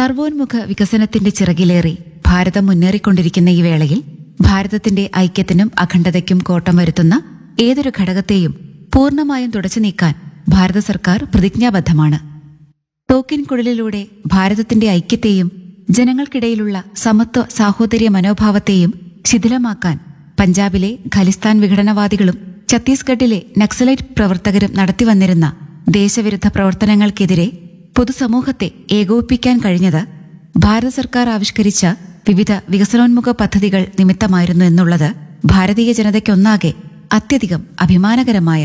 സർവോന്മുഖ വികസനത്തിന്റെ ചിറകിലേറി ഭാരതം മുന്നേറിക്കൊണ്ടിരിക്കുന്ന ഈ വേളയിൽ ഭാരതത്തിന്റെ ഐക്യത്തിനും അഖണ്ഡതയ്ക്കും കോട്ടം വരുത്തുന്ന ഏതൊരു ഘടകത്തെയും പൂർണ്ണമായും തുടച്ചു നീക്കാൻ ഭാരത സർക്കാർ പ്രതിജ്ഞാബദ്ധമാണ് ടോക്കിൻ കുഴലിലൂടെ ഭാരതത്തിന്റെ ഐക്യത്തെയും ജനങ്ങൾക്കിടയിലുള്ള സമത്വ സാഹോദര്യ മനോഭാവത്തെയും ശിഥിലമാക്കാൻ പഞ്ചാബിലെ ഖലിസ്ഥാൻ വിഘടനവാദികളും ഛത്തീസ്ഗഡിലെ നക്സലൈറ്റ് പ്രവർത്തകരും നടത്തിവന്നിരുന്ന ദേശവിരുദ്ധ പ്രവർത്തനങ്ങൾക്കെതിരെ പൊതുസമൂഹത്തെ ഏകോപിപ്പിക്കാൻ കഴിഞ്ഞത് ഭാരത സർക്കാർ ആവിഷ്കരിച്ച വിവിധ വികസനോന്മുഖ പദ്ധതികൾ നിമിത്തമായിരുന്നു എന്നുള്ളത് ഭാരതീയ ജനതയ്ക്കൊന്നാകെ അത്യധികം അഭിമാനകരമായ